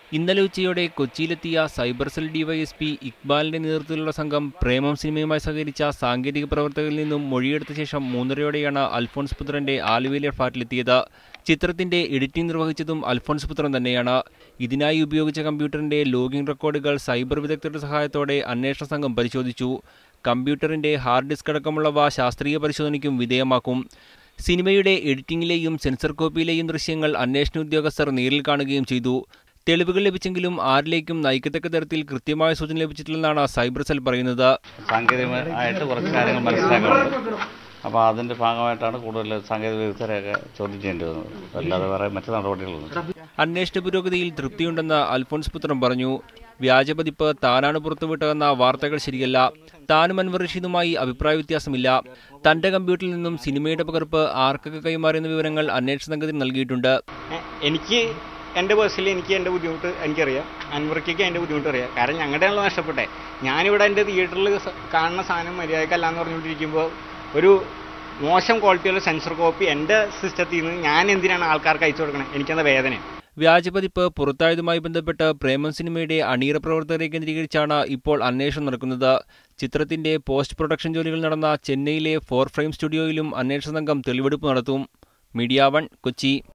ഇന്നലെ ഉച്ചയോടെ കൊച്ചിയിലെത്തിയ സൈബർ സെൽ ഡിവൈഎസ്പി ഇക്ബാലിന്റെ നേതൃത്വത്തിലുള്ള സംഘം പ്രേമം സിനിമയുമായി സഹകരിച്ച സാങ്കേതിക പ്രവർത്തകരിൽ നിന്നും മൊഴിയെടുത്ത ശേഷം മൂന്നരയോടെയാണ് അൽഫോൺസ് പുത്രന്റെ ആലുവയിലെ ഫ്ളാറ്റിലെത്തിയത് ചിത്രത്തിന്റെ എഡിറ്റിംഗ് നിർവഹിച്ചതും അൽഫോൺസ് പുത്രൻ തന്നെയാണ് ഇതിനായി ഉപയോഗിച്ച കമ്പ്യൂട്ടറിന്റെ ലോഗിൻ റെക്കോർഡുകൾ സൈബർ വിദഗ്ധരുടെ സഹായത്തോടെ അന്വേഷണ സംഘം പരിശോധിച്ചു കമ്പ്യൂട്ടറിന്റെ ഹാർഡ് ഡിസ്ക് അടക്കമുള്ളവ ശാസ്ത്രീയ പരിശോധനയ്ക്കും വിധേയമാക്കും സിനിമയുടെ എഡിറ്റിംഗിലെയും സെൻസർ കോപ്പിയിലെയും ദൃശ്യങ്ങൾ അന്വേഷണ ഉദ്യോഗസ്ഥർ നേരിൽ കാണുകയും ചെയ്തു തെളിവുകൾ ലഭിച്ചെങ്കിലും ആരിലേക്കും നയിക്കത്തക്ക തരത്തിൽ കൃത്യമായ സൂചന ലഭിച്ചിട്ടില്ലെന്നാണ് സൈബർ സെൽ പറയുന്നത് സാങ്കേതികമായിട്ട് കുറച്ച് കാര്യങ്ങൾ മനസ്സിലാക്കാനുണ്ട് അപ്പോൾ അതിൻ്റെ ഭാഗമായിട്ടാണ് കൂടുതൽ സാങ്കേതിക വിദഗ്ധരെയൊക്കെ ചോദ്യം ചെയ്യേണ്ടി വന്നത് അല്ലാതെ വേറെ മറ്റു നടപടികളൊന്നും അന്വേഷണ പുരോഗതിയിൽ തൃപ്തിയുണ്ടെന്ന് അൽഫോൺസ് പുത്രൻ പറഞ്ഞു വ്യാജപതിപ്പ് താനാണ് പുറത്തുവിട്ടതെന്ന വാർത്തകൾ ശരിയല്ല താനും അൻവർ റഷീദുമായി അഭിപ്രായ വ്യത്യാസമില്ല തന്റെ കമ്പ്യൂട്ടറിൽ നിന്നും സിനിമയുടെ പകർപ്പ് ആർക്കൊക്കെ കൈമാറിയെന്ന വിവരങ്ങൾ അന്വേഷണ സംഘത്തിന് നൽകിയിട്ടുണ്ട് എ- എനിക്ക് എൻ്റെ പേഴ്സണലി എനിക്ക് എൻ്റെ ബുദ്ധിമുട്ട് എനിക്കറിയാം അൻവർക്കൊക്കെ എൻ്റെ ബുദ്ധിമുട്ട് അറിയാം കാരണം ഞങ്ങളുടെയാണല്ലോ നഷ്ടപ്പെട്ടെ ഞാനിവിടെ എൻ്റെ തിയേറ്ററിൽ കാണുന്ന സാധനം മര്യാദക്കല്ല എന്ന് പറഞ്ഞുകൊണ്ടിരിക്കുമ്പോൾ ഒരു മോശം ക്വാളിറ്റിയുള്ള സെൻസർ കോപ്പി എൻ്റെ സിസ്റ്റത്തിൽ നിന്ന് ഞാൻ എന്തിനാണ് ആൾക്കാർക്ക് അയച്ചു കൊടുക്കണേ എനിക്കെന്താ വേദന വ്യാജപതിപ്പ് പുറത്തായതുമായി ബന്ധപ്പെട്ട് പ്രേമം സിനിമയുടെ അണിയറ പ്രവർത്തകരെ കേന്ദ്രീകരിച്ചാണ് ഇപ്പോൾ അന്വേഷണം നടക്കുന്നത് ചിത്രത്തിന്റെ പോസ്റ്റ് പ്രൊഡക്ഷൻ ജോലികൾ നടന്ന ചെന്നൈയിലെ ഫോർ ഫ്രെയിം സ്റ്റുഡിയോയിലും അന്വേഷണ സംഘം തെളിവെടുപ്പ് നടത്തും മീഡിയ വൺ കൊച്ചി